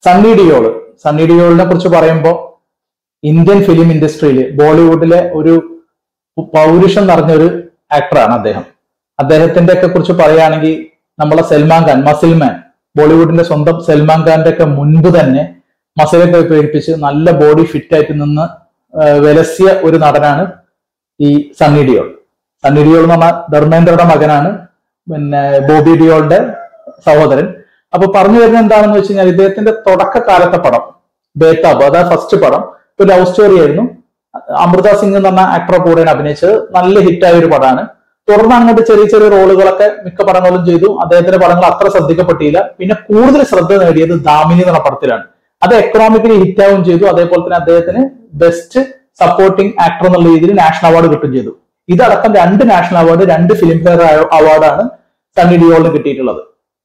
സണ്ണി ഡിയോള് സണ്ണി ഡിയോളിനെ കുറിച്ച് പറയുമ്പോൾ Indian film ഇൻഡസ്ട്രിയിൽ ബോളിവുഡിലെ ഒരു പൗരുഷം നിറഞ്ഞ ഒരു ആക്ടറാണ് അദ്ദേഹം അദ്ദേഹത്തിന്റെ ഒക്കെ കുറിച്ച് പറയുകയാണെങ്കിൽ നമ്മളെ സൽമാൻ ഖാൻ മസിൽ മാൻ ബോളിവുഡിന്റെ സ്വന്തം സൽമാൻ ഖാന്റെ ഒക്കെ മുൻപ് തന്നെ മസിലൊക്കെ പേരിപ്പിച്ച് നല്ല ബോഡി ഫിറ്റ് ആയിട്ട് നിന്ന് ആ, വിലസിയ ഒരു നടനാണ് ഈ സണ്ണി ഡിയോൾ സണ്ണി ഡിയോൾ എന്ന് പറഞ്ഞാൽ ധർമ്മേന്ദ്രയുടെ മകനാണ് പിന്നെ ബോബി ഡിയോളുടെ സഹോദരൻ അപ്പൊ പറഞ്ഞു വരുന്നത് എന്താണെന്ന് വെച്ച് കഴിഞ്ഞാൽ ഇദ്ദേഹത്തിന്റെ തുടക്കകാലത്തെ പടം ബേതാബ് അതായത് ഫസ്റ്റ് പടം ഒരു ലവ് സ്റ്റോറി ആയിരുന്നു അമൃത സിംഗ് എന്ന് പറഞ്ഞ ആക്ടറെ കൂടെയാണ് അഭിനയിച്ചത് നല്ല ഹിറ്റായ ഒരു പടമാണ് തുടർന്ന് അങ്ങോട്ട് ചെറിയ ചെറിയ റോളുകളൊക്കെ മിക്ക പടങ്ങളും ചെയ്തു അദ്ദേഹത്തിന്റെ പടങ്ങൾ അത്ര ശ്രദ്ധിക്കപ്പെട്ടില്ല പിന്നെ കൂടുതൽ ശ്രദ്ധ നേടിയത് ദാമിനി എന്ന പടത്തിലാണ് അത് എക്കണോമിക്കലി ഹിറ്റാവും ചെയ്തു അതേപോലെ തന്നെ അദ്ദേഹത്തിന് ബെസ്റ്റ് സപ്പോർട്ടിംഗ് ആക്ടർ എന്നുള്ള രീതിയിൽ നാഷണൽ അവാർഡ് കിട്ടുകയും ചെയ്തു ഇതടക്കം രണ്ട് നാഷണൽ അവാർഡ് രണ്ട് ഫിലിം ഫെയർ അവാർഡാണ് സണ്ണി ഡിയോളിന് കിട്ടിയിട്ടുള്ളത്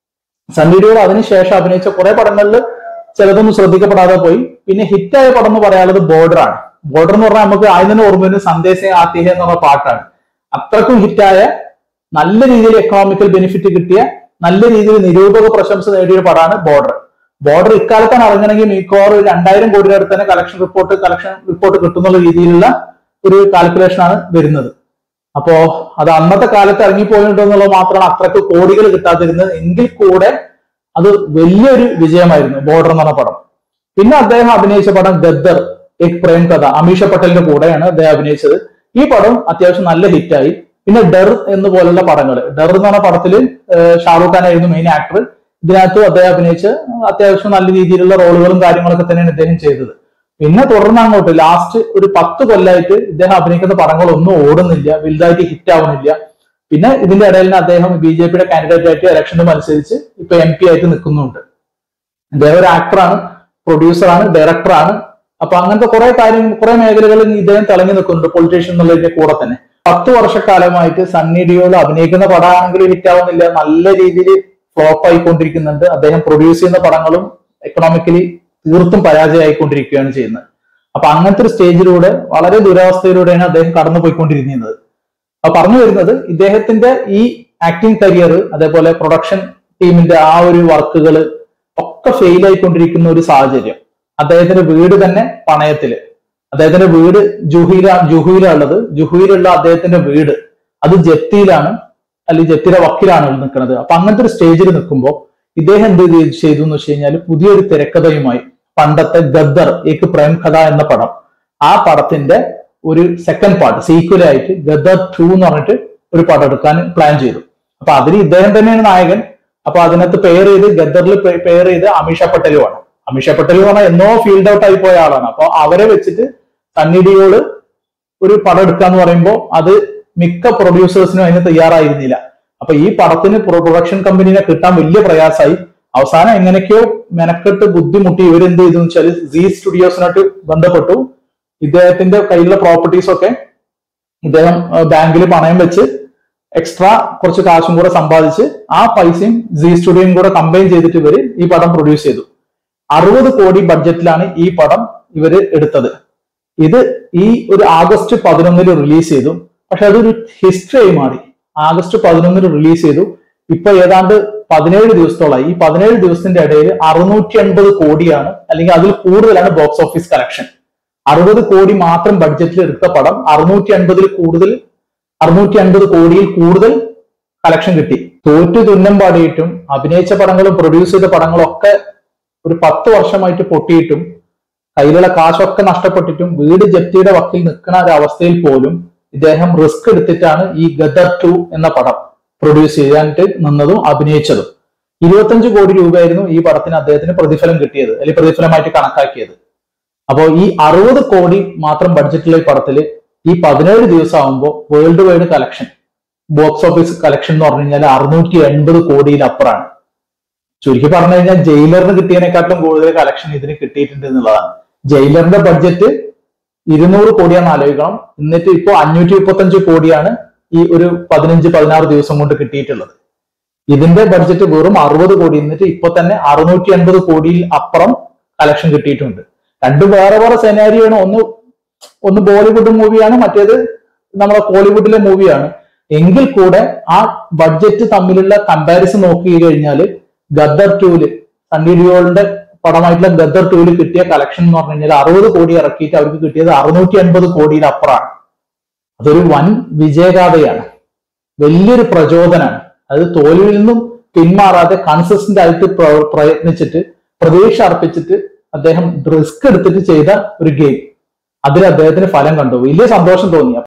സണ്ണി ഡിയോൾ അതിനുശേഷം അഭിനയിച്ച കുറെ പടങ്ങളിൽ ചിലതൊന്നും ശ്രദ്ധിക്കപ്പെടാതെ പോയി പിന്നെ ഹിറ്റായ പടം എന്ന് പറയാനുള്ളത് ബോർഡർ ആണ് ബോർഡർ എന്ന് പറഞ്ഞാൽ നമുക്ക് ആദ്യം തന്നെ ഓർമ്മ വരുന്നത് സന്ദേശം ആത്തിഹ എന്ന് പറഞ്ഞ പാട്ടാണ് അത്രക്കും ഹിറ്റായ നല്ല രീതിയിൽ എക്കണോമിക്കൽ ബെനിഫിറ്റ് കിട്ടിയ നല്ല രീതിയിൽ നിരൂപക പ്രശംസ നേടിയ ഒരു പടമാണ് ബോർഡർ ബോർഡർ ഇക്കാലത്താണ് ഇറങ്ങണമെങ്കിൽ മിക്കവാറും ഒരു രണ്ടായിരം കോടിയുടെ അടുത്ത് തന്നെ കളക്ഷൻ റിപ്പോർട്ട് കളക്ഷൻ റിപ്പോർട്ട് കിട്ടുന്നുള്ള രീതിയിലുള്ള ഒരു കാൽക്കുലേഷൻ ആണ് വരുന്നത് അപ്പോ അത് അന്നത്തെ കാലത്ത് ഇറങ്ങിപ്പോയിട്ടുണ്ടോ എന്നുള്ളത് മാത്രമാണ് അത്രക്ക് കോടികൾ കിട്ടാതിരുന്നത് എങ്കിൽ കൂടെ അത് വലിയൊരു വിജയമായിരുന്നു ബോർഡർ എന്ന് പറഞ്ഞ പടം പിന്നെ അദ്ദേഹം അഭിനയിച്ച പടം ഗദ്ദർ എക് പ്രേം കഥ അമീഷ പട്ടേലിന്റെ കൂടെയാണ് അദ്ദേഹം അഭിനയിച്ചത് ഈ പടം അത്യാവശ്യം നല്ല ഹിറ്റായി പിന്നെ ഡർ എന്ന് പോലുള്ള പടങ്ങൾ ഡർ എന്ന് പറഞ്ഞ പടത്തില് ഏഹ് ഷാറൂഖ് ഖാൻ ആയിരുന്നു മെയിൻ ആക്ടർ ഇതിനകത്തും അദ്ദേഹം അഭിനയിച്ച് അത്യാവശ്യം നല്ല രീതിയിലുള്ള റോളുകളും കാര്യങ്ങളൊക്കെ തന്നെയാണ് ഇദ്ദേഹം ചെയ്തത് പിന്നെ തുടർന്ന് അങ്ങോട്ട് ലാസ്റ്റ് ഒരു പത്ത് കൊല്ലമായിട്ട് ഇദ്ദേഹം അഭിനയിക്കുന്ന പടങ്ങളൊന്നും ഓടുന്നില്ല വലുതായിട്ട് ഹിറ്റ് ആവുന്നില്ല പിന്നെ ഇതിന്റെ ഇടയിൽ അദ്ദേഹം ബി ജെ പിയുടെ കാൻഡിഡേറ്റ് ആയിട്ട് ഇലക്ഷന് മത്സരിച്ച് ഇപ്പൊ എം പി ആയിട്ട് നിൽക്കുന്നുണ്ട് ഇദ്ദേഹം ഒരു ആക്ടറാണ് പ്രൊഡ്യൂസറാണ് ഡയറക്ടറാണ് അപ്പൊ അങ്ങനത്തെ കുറെ കാര്യങ്ങൾ കുറെ മേഖലകളിൽ ഇദ്ദേഹം തിളങ്ങി നിൽക്കുന്നുണ്ട് പൊളിറ്റീഷ്യൻ എന്നുള്ളതിന്റെ കൂടെ തന്നെ പത്ത് വർഷക്കാലമായിട്ട് സണ്ണി ഡിയോൾ അഭിനയിക്കുന്ന പടമാണെങ്കിലും ഹിറ്റ് ആവുന്നില്ല നല്ല രീതിയിൽ ഫ്ലോപ്പ് ആയിക്കൊണ്ടിരിക്കുന്നുണ്ട് അദ്ദേഹം പ്രൊഡ്യൂസ് ചെയ്യുന്ന പടങ്ങളും എക്കണോമിക്കലി തീർത്തും പരാജയമായിക്കൊണ്ടിരിക്കുകയാണ് ചെയ്യുന്നത് അപ്പൊ അങ്ങനത്തെ ഒരു സ്റ്റേജിലൂടെ വളരെ ദുരവസ്ഥയിലൂടെയാണ് അദ്ദേഹം കടന്നു പോയിക്കൊണ്ടിരിക്കുന്നത് അപ്പൊ പറഞ്ഞു വരുന്നത് ഇദ്ദേഹത്തിന്റെ ഈ ആക്ടിംഗ് കരിയർ അതേപോലെ പ്രൊഡക്ഷൻ ടീമിന്റെ ആ ഒരു വർക്കുകൾ ഒക്കെ ഫെയിൽ ആയിക്കൊണ്ടിരിക്കുന്ന ഒരു സാഹചര്യം അദ്ദേഹത്തിന്റെ വീട് തന്നെ പണയത്തില് അദ്ദേഹത്തിന്റെ വീട് ജുഹീല ജുഹൂയിലുള്ളത് ജുഹൂയിലുള്ള അദ്ദേഹത്തിന്റെ വീട് അത് ജപ്തിയിലാണ് അല്ലെങ്കിൽ ജപ്തിയുടെ വക്കിലാണ് നിൽക്കുന്നത് അപ്പൊ അങ്ങനത്തെ ഒരു സ്റ്റേജിൽ നിൽക്കുമ്പോൾ ഇദ്ദേഹം എന്ത് ചെയ്ത് ചെയ്തു എന്ന് വെച്ച് കഴിഞ്ഞാൽ പുതിയൊരു തിരക്കഥയുമായി പണ്ടത്തെ ഗദ്ദർ ഏക്ക് പ്രേം കഥ എന്ന പടം ആ പടത്തിന്റെ ഒരു സെക്കൻഡ് പാർട്ട് സീക്വലായിട്ട് ഗദ്ദർ ടു എന്ന് പറഞ്ഞിട്ട് ഒരു പടം എടുക്കാൻ പ്ലാൻ ചെയ്തു അപ്പൊ അതിൽ ഇദ്ദേഹം തന്നെയാണ് നായകൻ അപ്പൊ അതിനകത്ത് പെയർ ചെയ്ത് ഗദ്ദറിൽ പെയർ ചെയ്ത് അമീഷ പട്ടേലുമാണ് അമീഷ പട്ടേൽ എന്ന് പറഞ്ഞാൽ എന്നോ ഫീൽഡ് ഔട്ട് ആയി പോയ ആളാണ് അപ്പൊ അവരെ വെച്ചിട്ട് സണ്ണി ഡിയോള് ഒരു പടം എടുക്കാന്ന് പറയുമ്പോൾ അത് മിക്ക പ്രൊഡ്യൂസേഴ്സിനും അതിന് തയ്യാറായിരുന്നില്ല അപ്പൊ ഈ പടത്തിന് പ്രൊഡക്ഷൻ കമ്പനീനെ കിട്ടാൻ വലിയ പ്രയാസമായി അവസാനം എങ്ങനെയൊക്കെയോ മെനക്കെട്ട് ബുദ്ധിമുട്ടി ഇവരെന്ത് ചെയ്തു വെച്ചാൽ സി സ്റ്റുഡിയോസിനായിട്ട് ബന്ധപ്പെട്ടു ഇദ്ദേഹത്തിന്റെ കയ്യിലുള്ള പ്രോപ്പർട്ടീസ് ഒക്കെ ഇദ്ദേഹം ബാങ്കിൽ പണയം വെച്ച് എക്സ്ട്രാ കുറച്ച് കാശും കൂടെ സമ്പാദിച്ച് ആ പൈസയും സി സ്റ്റുഡിയോയും കൂടെ കമ്പൈൻ ചെയ്തിട്ട് ഇവര് ഈ പടം പ്രൊഡ്യൂസ് ചെയ്തു അറുപത് കോടി ബഡ്ജറ്റിലാണ് ഈ പടം ഇവര് എടുത്തത് ഇത് ഈ ഒരു ആഗസ്റ്റ് പതിനൊന്നിന് റിലീസ് ചെയ്തു പക്ഷെ അതൊരു ഹിസ്റ്ററി മാറി ആഗസ്റ്റ് പതിനൊന്നിന് റിലീസ് ചെയ്തു ഇപ്പൊ ഏതാണ്ട് പതിനേഴ് ദിവസത്തോളായി ഈ പതിനേഴ് ദിവസത്തിന്റെ ഇടയിൽ അറുന്നൂറ്റി എൺപത് കോടിയാണ് അല്ലെങ്കിൽ അതിൽ കൂടുതലാണ് ബോക്സ് ഓഫീസ് കളക്ഷൻ അറുപത് കോടി മാത്രം ബഡ്ജറ്റിൽ എടുത്ത പടം അറുന്നൂറ്റി അൻപതിൽ കൂടുതൽ അറുന്നൂറ്റി അൻപത് കോടിയിൽ കൂടുതൽ കളക്ഷൻ കിട്ടി തോറ്റു തുന്നം പാടിയിട്ടും അഭിനയിച്ച പടങ്ങളും പ്രൊഡ്യൂസ് ചെയ്ത പടങ്ങളും ഒക്കെ ഒരു പത്ത് വർഷമായിട്ട് പൊട്ടിയിട്ടും കയ്യിലുള്ള കാശൊക്കെ നഷ്ടപ്പെട്ടിട്ടും വീട് ജപ്തിയുടെ വക്കിൽ നിൽക്കുന്ന ഒരു അവസ്ഥയിൽ പോലും ഇദ്ദേഹം റിസ്ക് എടുത്തിട്ടാണ് ഈ ഗദർ ടു എന്ന പടം പ്രൊഡ്യൂസ് ചെയ്യാനായിട്ട് നിന്നതും അഭിനയിച്ചതും ഇരുപത്തഞ്ച് കോടി രൂപയായിരുന്നു ഈ പടത്തിന് അദ്ദേഹത്തിന് പ്രതിഫലം കിട്ടിയത് അല്ലെങ്കിൽ പ്രതിഫലമായിട്ട് കണക്കാക്കിയത് അപ്പോൾ ഈ അറുപത് കോടി മാത്രം ബഡ്ജറ്റുള്ള ഈ പടത്തിൽ ഈ പതിനേഴ് ദിവസം ആകുമ്പോൾ world wide collection box office collection എന്ന് പറഞ്ഞു കഴിഞ്ഞാൽ അറുന്നൂറ്റി എൺപത് കോടിയിലപ്പുറമാണ് ചുരുക്കി പറഞ്ഞു കഴിഞ്ഞാൽ ജയിലറിന് കിട്ടിയതിനെക്കാട്ടിലും കൂടുതൽ കളക്ഷൻ ഇതിന് കിട്ടിയിട്ടുണ്ട് എന്നുള്ളതാണ് ജയിലറിന്റെ ബഡ്ജറ്റ് ഇരുന്നൂറ് കോടിയാന്ന് ആലോചിക്കണം എന്നിട്ട് ഇപ്പോൾ അഞ്ഞൂറ്റി മുപ്പത്തഞ്ച് കോടിയാണ് ഈ ഒരു പതിനഞ്ച് പതിനാറ് ദിവസം കൊണ്ട് കിട്ടിയിട്ടുള്ളത് ഇതിന്റെ ബഡ്ജറ്റ് വെറും അറുപത് കോടി എന്നിട്ട് ഇപ്പൊ തന്നെ അറുന്നൂറ്റി അൻപത് കോടിയിൽ അപ്പുറം കളക്ഷൻ കിട്ടിയിട്ടുണ്ട് രണ്ടും വേറെ വേറെ സെനാരിയാണ് ഒന്ന് ഒന്ന് ബോളിവുഡ് മൂവിയാണ് മറ്റേത് നമ്മുടെ കോളിവുഡിലെ മൂവിയാണ് എങ്കിൽ കൂടെ ആ ബഡ്ജറ്റ് തമ്മിലുള്ള കമ്പാരിസൺ നോക്കി കഴിഞ്ഞാൽ ഗദ്ദർ ടൂല് സണ്ണി ഡിയോളിന്റെ പടമായിട്ടുള്ള ഗദർ ടൂവിൽ കിട്ടിയ കളക്ഷൻ എന്ന് പറഞ്ഞു കഴിഞ്ഞാൽ അറുപത് കോടി ഇറക്കിയിട്ട് അവർക്ക് കിട്ടിയത് അറുന്നൂറ്റി അൻപത് കോടിയിൽ അപ്പുറമാണ് അതൊരു വൻ വിജയഗാഥയാണ് വലിയൊരു പ്രചോദനമാണ് അത് തോൽവിയിൽ നിന്നും പിന്മാറാതെ കൺസിസ്റ്റന്റ് ആയിട്ട് പ്ര- പ്രയത്നിച്ചിട്ട് പ്രതീക്ഷ അർപ്പിച്ചിട്ട് അദ്ദേഹം റിസ്ക് എടുത്തിട്ട് ചെയ്ത ഒരു ഗെയിം അതിൽ അദ്ദേഹത്തിന് ഫലം കണ്ടു വലിയ സന്തോഷം തോന്നി